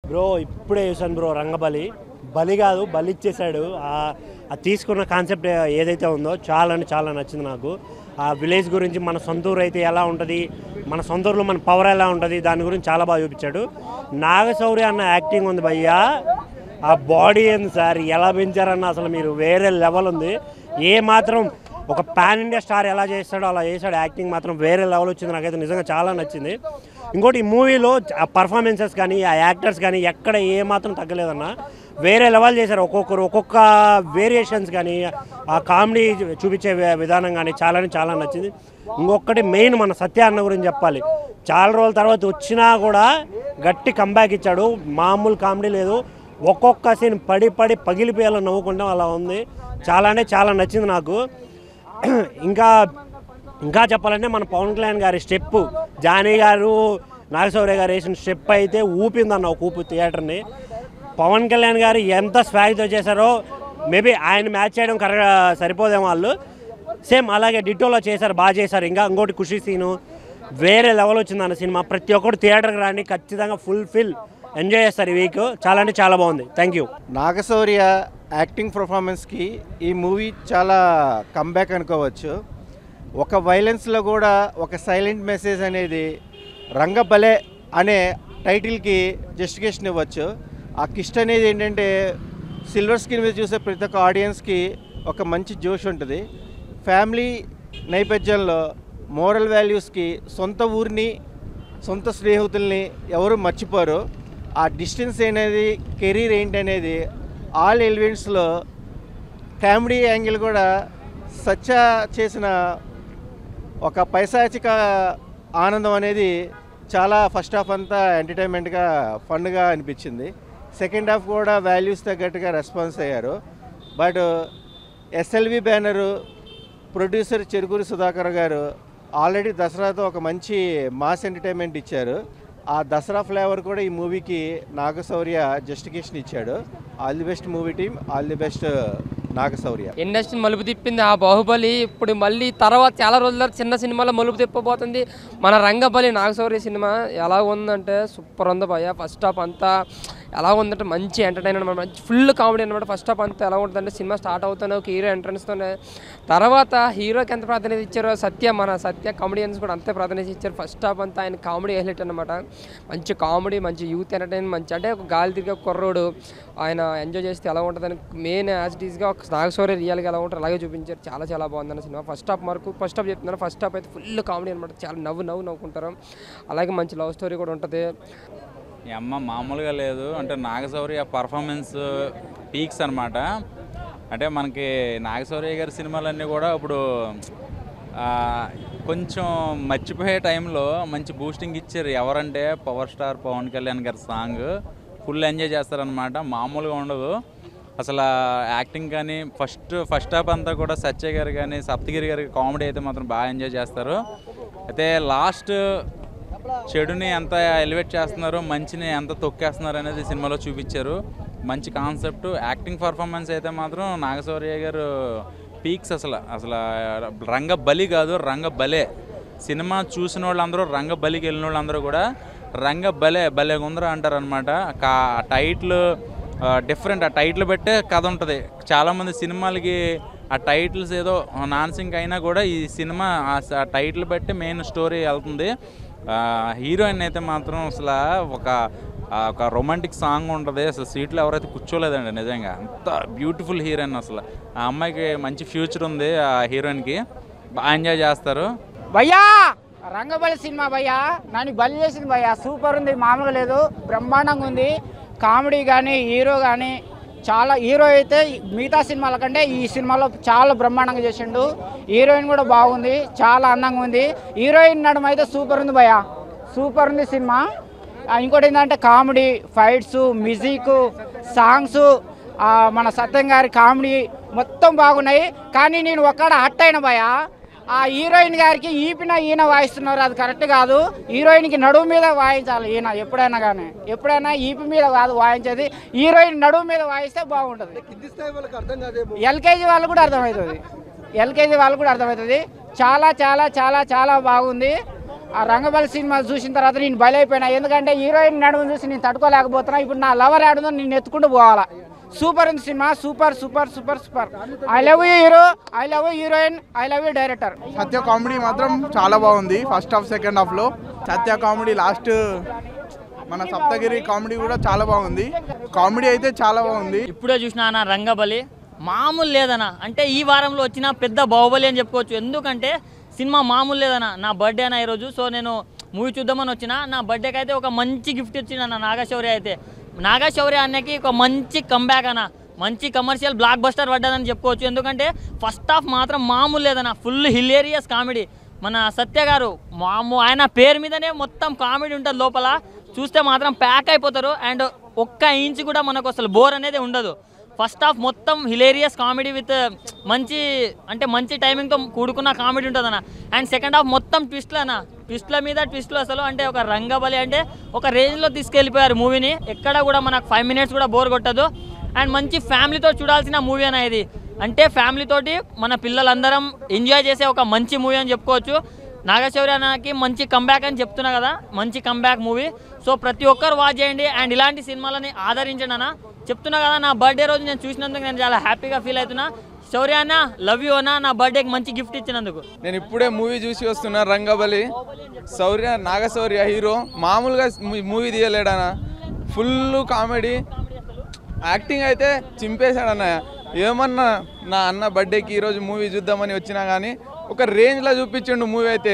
bro ఇప్పుడే చూసాను bro Rangabali బలి కాదు బలి ఇచ్చేసాడు ఆ- ఆ తీసుకున్న కాన్సెప్ట్ ఏదైతే ఉందో చాలా అంటే చాలా నచ్చింది నాకు ఆ విలేజ్ గురించి మన సొంత ఊరు అయితే ఎలా ఉంటుంది మన సొంత ఊరిలో మన పవర్ ఎలా ఉంటుంది దాని గురించి చాలా బాగా చూపించాడు నాగశౌర్య అన్న యాక్టింగ్ ఉంది భయ్యా ఆ బాడీ ఏంది సార్ ఎలా పెంచారన్న అసలు మీరు వేరే లెవెల్ ఉంది ఏ మాత్రం ఒక పాన్ ఇండియా స్టార్ ఎలా చేస్తాడో అలా చేశాడు యాక్టింగ్ మాత్రం వేరే లెవెల్ వచ్చింది నాకైతే నిజంగా చాలా నచ్చింది ఇంకోటి ఈ మూవీలో ఆ పర్ఫార్మెన్సెస్ కానీ ఆ యాక్టర్స్ కానీ ఎక్కడ ఏ మాత్రం తగ్గలేదన్న వేరే లెవెల్ చేశారు ఒక్కొక్కరు ఒక్కొక్క వేరియేషన్స్ కానీ ఆ కామెడీ చూపించే వి- విధానం కానీ చాలా చాలా నచ్చింది ఇంకొకటి మెయిన్ మన సత్య అన్న గురించి చెప్పాలి చాలా రోజుల తర్వాత వచ్చినా కూడా గట్టి కంబ్యాక్ ఇచ్చాడు మామూలు కామెడీ లేదు ఒక్కొక్క సీన్ పడి పడి పగిలిపోయేలా నవ్వుకుంటాం అలా ఉంది చాలా అంటే చాలా నచ్చింది నాకు ఇంకా ఇంకా చెప్పాలంటే మన పవన్ కళ్యాణ్ గారి స్టెప్ జానీ గారు నాగశౌర్య గారు వేసిన స్టెప్ అయితే ఊపిందన్న ఒక ఊపు థియేటర్ని పవన్ కళ్యాణ్ గారు ఎంత స్వాగ్తో చేశారో మేబీ ఆయన మ్యాచ్ చేయడం కరెక్ట్ సరిపోదేమో వాళ్ళు సేమ్ అలాగే డిటోలో చేశారు బాగా చేశారు ఇంకా ఇంకోటి ఖుషి సీను వేరే లెవెల్ వచ్చిందన్న సినిమా ప్రతి ఒక్కరు థియేటర్కి రాని ఖచ్చితంగా ఫుల్ ఫిల్ ఎంజాయ్ చేస్తారు ఈ వీక్ చాలా అంటే చాలా బాగుంది థ్యాంక్ యూ నాగశౌర్య యాక్టింగ్ పర్ఫార్మెన్స్కి ఈ మూవీ చాలా కంబ్యాక్ అనుకోవచ్చు ఒక వైలెన్స్లో కూడా ఒక సైలెంట్ మెసేజ్ అనేది రంగబలే అనే టైటిల్కి జస్టిఫికేషన్ ఇవ్వచ్చు ఆ కిస్ట్ అనేది ఏంటంటే సిల్వర్ స్క్రీన్ మీద చూసే ప్రతి ఒక్క ఆడియన్స్కి ఒక మంచి జోష్ ఉంటుంది ఫ్యామిలీ నేపథ్యంలో మోరల్ వాల్యూస్కి సొంత ఊరిని సొంత స్నేహితుల్ని ఎవరు మర్చిపోరు ఆ డిస్టెన్స్ అనేది కెరీర్ ఏంటి అనేది ఆల్ ఎలిమెంట్స్లో కామెడీ యాంగిల్ కూడా సత్య చేసిన ఒక పైశాచిక ఆనందం అనేది చాలా ఫస్ట్ హాఫ్ అంతా ఎంటర్టైన్మెంట్గా ఫన్గా అనిపించింది సెకండ్ హాఫ్ కూడా వాల్యూస్ తగ్గట్టుగా రెస్పాన్స్ అయ్యారు but SLV banner producer Cherukuri Sudhakar garu already దసరాతో ఒక మంచి మాస్ ఎంటర్టైన్మెంట్ ఇచ్చారు ఆ దసరా ఫ్లేవర్ కూడా ఈ మూవీకి నాగశౌర్య జస్టిఫికేషన్ ఇచ్చాడు all the best movie team all the best Naga Shaurya industry మలుపు తిప్పింది ఆ బాహుబలి ఇప్పుడు మళ్ళీ తర్వాత చాలా రోజుల తర్వాత చిన్న సినిమాలో మలుపు తిప్పబోతుంది మన రంగబలి నాగశౌర్య సినిమా ఎలా ఉందంటే సూపర్ ఉంది భయ ఫస్ట్ హాఫ్ అంతా ఎలా ఉందంటే మంచి ఎంటర్టైన్మెంట్ అనమాట మంచి ఫుల్ కామెడీ అనమాట ఫస్ట్ హాఫ్ అంతా ఎలా ఉంటుందంటే సినిమా స్టార్ట్ అవుతానే ఒక హీరో ఎంట్రన్స్తోనే తర్వాత హీరోకి ఎంత ప్రాధాన్యత ఇచ్చారో సత్య మన సత్య కామెడియన్స్ కూడా అంతే ప్రాధాన్యత ఇచ్చారు ఫస్ట్ హాఫ్ అంతా ఆయన కామెడీ హైలైట్ అనమాట మంచి కామెడీ మంచి యూత్ ఎంటర్టైన్మెంట్ మంచి అంటే ఒక గాలి తిరిగే కుర్రోడు ఆయన ఎంజాయ్ చేస్తే ఎలా ఉంటుందని మెయిన్ యాజ్ ఇట్ ఈస్గా ఒక నాగశౌర్య రియల్గా ఎలా ఉంటుంది అలాగే చూపించారు చాలా చాలా బాగుందన్న సినిమా ఫస్ట్ హాఫ్ వరకు ఫస్ట్ హాఫ్ చెప్తున్నాను ఫస్ట్ హాఫ్ అయితే ఫుల్ కామెడీ అనమాట చాలా నవ్వు నవ్వు నవ్వుకుంటారు అలాగే మంచి లవ్ స్టోరీ కూడా ఉంటుంది ఈ అమ్మ మామూలుగా లేదు అంటే నాగశౌర్య పర్ఫార్మెన్స్ పీక్స్ అనమాట అంటే మనకి నాగశౌర్య గారి సినిమాలన్నీ కూడా ఇప్పుడు ఆ, కొంచెం మర్చిపోయే టైంలో మంచి బూస్టింగ్ ఇచ్చారు ఎవరంటే పవర్ స్టార్ పవన్ కళ్యాణ్ గారి సాంగ్ ఫుల్ ఎంజాయ్ చేస్తారనమాట మామూలుగా ఉండదు అసలు యాక్టింగ్ కానీ ఫస్ట్ ఫస్ట్ హాఫ్ అంతా కూడా సత్య గారు కానీ సప్తగిరి గారి కామెడీ అయితే మాత్రం బాగా ఎంజాయ్ చేస్తారు అయితే లాస్ట్ చెడుని ఎంత ఎలివేట్ చేస్తున్నారు మంచిని ఎంత తొక్కేస్తున్నారు అనేది సినిమాలో చూపించారు మంచి కాన్సెప్ట్ యాక్టింగ్ పర్ఫార్మెన్స్ అయితే మాత్రం నాగశౌర్య గారు పీక్స్ అసలు అసలు రంగ బలి కాదు రంగ బలే సినిమా చూసిన వాళ్ళందరూ రంగ బలికి వెళ్ళిన వాళ్ళందరూ కూడా రంగ బలే భలే ఉందరా అంటారు అనమాట కా టైటిల్ డిఫరెంట్ ఆ టైటిల్ పెట్టే కథ ఉంటుంది చాలామంది సినిమాలకి ఆ టైటిల్స్ ఏదో నాన్ సింక్ అయినా కూడా ఈ సినిమా ఆ స- ఆ టైటిల్ బట్టి మెయిన్ స్టోరీ వెళ్తుంది హీరోయిన్ అయితే మాత్రం అసలు ఒక ఆ ఒక రొమాంటిక్ సాంగ్ ఉంటుంది అసలు సీట్లో ఎవరైతే కూర్చోలేదండి నిజంగా అంత బ్యూటిఫుల్ హీరోయిన్ అసలు ఆ అమ్మాయికి మంచి ఫ్యూచర్ ఉంది ఆ హీరోయిన్కి బాగా ఎంజాయ్ చేస్తారు భయ్యా రంగబలి సినిమా భయ్యా నన్ను బలి చేసింది భయ్యా సూపర్ ఉంది మామూలుగా లేదు బ్రహ్మాండంగా ఉంది కామెడీ కానీ హీరో కానీ చాలా హీరో అయితే మిగతా సినిమాల కంటే ఈ సినిమాలో చాలా బ్రహ్మాండంగా చేసిండు హీరోయిన్ కూడా బాగుంది చాలా అందంగా ఉంది హీరోయిన్ నడుమ అయితే సూపర్ ఉంది భయ్యా సూపర్ ఉంది సినిమా ఆ, ఇంకోటి ఏంటంటే కామెడీ ఫైట్స్ మ్యూజిక్ సాంగ్స్ మన సత్యం గారి కామెడీ మొత్తం బాగున్నాయి కానీ నేను ఒక్కడ హట్ అయిన భయ్యా ఆ హీరోయిన్ గారికి ఈపిన ఈయన వాయిస్తున్నారు అది కరెక్ట్ కాదు హీరోయిన్కి నడుము మీద వాయించాలి ఈయన ఎప్పుడైనా కానీ ఎప్పుడైనా ఈపి మీద కాదు వాయించేది హీరోయిన్ నడుము మీద వాయిస్తే బాగుంటుంది ఎల్కేజీ వాళ్ళు కూడా అర్థమవుతుంది ఎల్కేజీ వాళ్ళు కూడా అర్థమవుతుంది చాలా చాలా చాలా చాలా బాగుంది ఆ రంగబలి సినిమా చూసిన తర్వాత నేను బలైపోయినా ఎందుకంటే హీరోయిన్ నడుము చూసి నేను తట్టుకోలేకపోతున్నా ఇప్పుడు నా లవర్ ఆడుందో నేను ఎత్తుకుంటూ పోవాలా సూపర్ ఉంది cinema super super super super I love you hero I love you heroine I love you director Satya comedy మాత్రం చాలా బాగుంది ఫస్ట్ హాఫ్ సెకండ్ హాఫ్లో సత్య కామెడీ లాస్ట్ మన సప్తగిరి కామెడీ కూడా చాలా బాగుంది కామెడీ అయితే చాలా బాగుంది ఇప్పుడే చూసిన నా రంగబలి మామూలు లేదన్న అంటే ఈ వారంలో వచ్చిన పెద్ద బాహుబలి అని చెప్పుకోవచ్చు ఎందుకంటే సినిమా మామూలు లేదన్న నా బర్త్డే అన్న ఈరోజు సో నేను మూవీ చూద్దామని వచ్చిన నా బర్త్డేకి అయితే ఒక మంచి గిఫ్ట్ ఇచ్చిన అన్న నాగశౌర్య అయితే నాగశౌర్య అన్నకి ఒక మంచి కంబ్యాక్ అన్న మంచి కమర్షియల్ బ్లాక్ బస్టర్ పడ్డదని చెప్పుకోవచ్చు ఎందుకంటే ఫస్ట్ హాఫ్ మాత్రం మామూలు లేదన్న ఫుల్ హిలేరియస్ కామెడీ మన సత్య గారు మాము ఆయన పేరు మీదనే మొత్తం కామెడీ ఉంటుంది లోపల చూస్తే మాత్రం ప్యాక్ అయిపోతారు అండ్ ఒక్క ఇంచ్ కూడా మనకు అసలు బోర్ అనేది ఉండదు ఫస్ట్ హాఫ్ మొత్తం హిలేరియస్ కామెడీ విత్ మంచి అంటే మంచి టైమింగ్తో కూడుకున్న కామెడీ ఉంటుంది అన్న అండ్ సెకండ్ హాఫ్ మొత్తం ట్విస్ట్లు అన్న ట్విస్ట్ల మీద ట్విస్ట్లు అసలు అంటే ఒక రంగబలి అంటే ఒక రేంజ్లో తీసుకెళ్ళిపోయారు మూవీని ఎక్కడ కూడా మనకు ఫైవ్ మినిట్స్ కూడా బోర్ కొట్టదు అండ్ మంచి ఫ్యామిలీతో చూడాల్సిన మూవీ అన్న ఇది అంటే ఫ్యామిలీ తోటి మన పిల్లలందరం ఎంజాయ్ చేసే ఒక మంచి మూవీ అని చెప్పుకోవచ్చు నాగశౌర్య అన్నకి మంచి కంబ్యాక్ అని చెప్తున్నా కదా మంచి కంబ్యాక్ మూవీ సో ప్రతి ఒక్కరు వాచ్ చేయండి అండ్ ఇలాంటి సినిమాలని ఆదరించండి అన్న చెప్తున్నా కదా నా బర్త్డే రోజు నేను చూసినందుకు నేను చాలా హ్యాపీగా ఫీల్ అవుతున్నా శౌర్య అన్న లవ్ యూ అన్న నా బర్త్డేకి మంచి గిఫ్ట్ ఇచ్చినందుకు నేను ఇప్పుడే మూవీ చూసి వస్తున్నా రంగబలి శౌర్య నాగశౌర్య హీరో మామూలుగా మూవీ తీయలేడన ఫుల్ కామెడీ యాక్టింగ్ అయితే చింపేశాడన్న ఏమన్నా నా అన్న బర్త్డేకి ఈరోజు మూవీ చూద్దామని వచ్చినా కానీ ఒక రేంజ్లో చూపించిండు మూవీ అయితే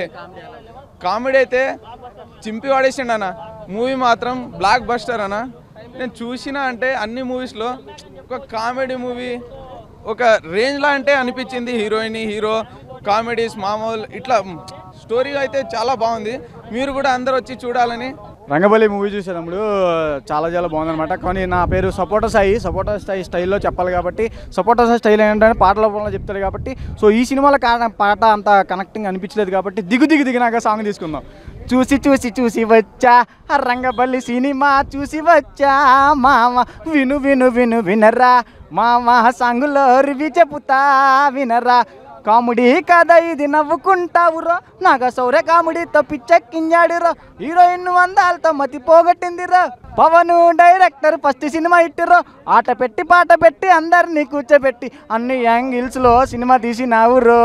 కామెడీ అయితే చింపి పడేసిండు అన్న మూవీ మాత్రం బ్లాక్ బస్టర్ అన్న నేను చూసిన అంటే అన్ని మూవీస్లో ఒక కామెడీ మూవీ ఒక రేంజ్లో అంటే అనిపించింది హీరోయిన్ హీరో కామెడీస్ మామూలు ఇట్లా స్టోరీ అయితే చాలా బాగుంది మీరు కూడా అందరు వచ్చి చూడాలని రంగబలి మూవీ చూసేటప్పుడు చాలా చాలా బాగుందన్నమాట కానీ నా పేరు సపోటా సాయి సపోటా సాయి స్టైల్లో చెప్పాలి కాబట్టి సపోటా సాయి స్టైల్ ఏంటంటే పాటల రూపంలో చెప్తాడు కాబట్టి సో ఈ సినిమాలో కారణం పాట అంత కనెక్టింగ్ అనిపించలేదు కాబట్టి దిగు దిగు దిగినాక సాంగ్ తీసుకుందాం చూసి చూసి చూసి వచ్చా ఆ రంగబల్లి సినిమా చూసి వచ్చా మామ విను విను విను వినరా మామ సాంగులో రివి చెబుతా వినరా కామెడీ కదా ఇది నవ్వుకుంటావురో నాగ సౌర్య కామెడీతో పిచ్చెక్కించాడురో హీరోయిన్ అందాలతో మతి పోగొట్టిందిరో పవన్ డైరెక్టర్ ఫస్ట్ సినిమా ఇట్టురో ఆట పెట్టి పాట పెట్టి అందరినీ కూర్చోబెట్టి అన్ని యాంగిల్స్లో సినిమా తీసినావురో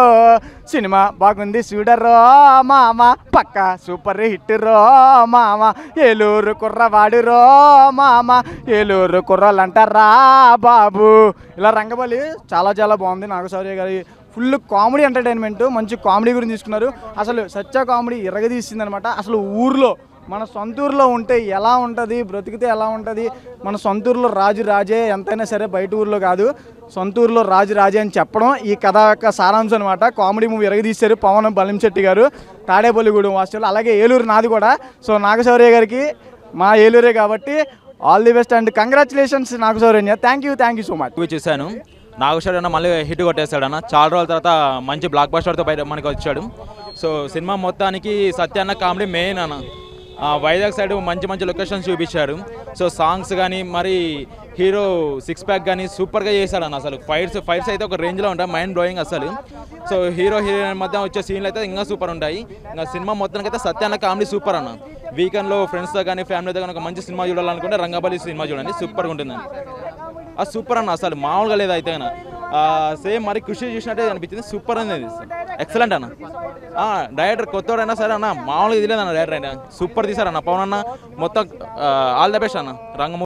సినిమా బాగుంది చూడరో మామ పక్క సూపర్ హిట్ రో మామ ఏలూరు కుర్రవాడురో మామ ఏలూరు కుర్రలంటారా బాబు ఇలా రంగబలి చాలా చాలా బాగుంది నాగశౌర్య గారి ఫుల్ కామెడీ ఎంటర్టైన్మెంట్ మంచి కామెడీ గురించి తీసుకున్నారు అసలు సత్య కామెడీ ఎరగదీసింది అనమాట అసలు ఊర్లో మన సొంత ఊర్లో ఉంటే ఎలా ఉంటుంది బ్రతికితే ఎలా ఉంటుంది మన సొంత ఊర్లో రాజు రాజే ఎంతైనా సరే బయట ఊర్లో కాదు సొంత ఊర్లో రాజు రాజే అని చెప్పడం ఈ కథ యొక్క సారాంశం అనమాట కామెడీ మూవీ ఎరగదీశారు పవన్ బలింశెట్టి గారు తాడేపల్లిగూడెం వాస్తవులు అలాగే ఏలూరు నాది కూడా సో నాగశౌర్య గారికి మా ఏలూరే కాబట్టి all the best and congratulations Naga Shaurya thank you thank you so much movie చూశాను నాగేశ్వర అన్న మళ్ళీ హిట్ కొట్టేశాడన్న చాలా రోజుల తర్వాత మంచి బ్లాక్ బస్టర్తో బయట మనకి వచ్చాడు సో సినిమా మొత్తానికి సత్య అన్న కామెడీ మెయిన్ అన్న ఆ, వైజాగ్ సైడ్ మంచి మంచి లొకేషన్స్ చూపించాడు సో సాంగ్స్ కానీ మరి హీరో సిక్స్ ప్యాక్ కానీ సూపర్గా చేశాడు అన్న అసలు ఫైట్స్ ఫైట్స్ అయితే ఒక రేంజ్లో ఉంటాయి మైండ్ బ్లోయింగ్ అసలు సో హీరో హీరోయిన్ మధ్య వచ్చే సీన్లు అయితే ఇంకా సూపర్ ఉంటాయి ఇంకా సినిమా మొత్తానికి అయితే సత్య అన్న కామెడీ సూపర్ అన్న వీకెండ్లో ఫ్రెండ్స్తో కానీ ఫ్యామిలీతో కానీ ఒక మంచి సినిమా చూడాలనుకుంటే రంగబలి సినిమా చూడండి సూపర్గా ఉంటుంది ఆ సూపర్ అన్న అసలు మామూలుగా లేదు అయితే అన్న సేమ్ మరి ఖుషి చూసినట్టే అనిపించింది సూపర్ ఉంది ఎక్సలెంట్ అన్న ఆ, డైరెక్టర్ కొత్తవాడైనా సరే అన్న మామూలుగా ఇది లేదన్న డైరెక్టర్ అయినా సూపర్ తీశారన్న పవన్ అన్న మొత్తం ఆల్ ద బెస్ట్ అన్న రంగమూర్తి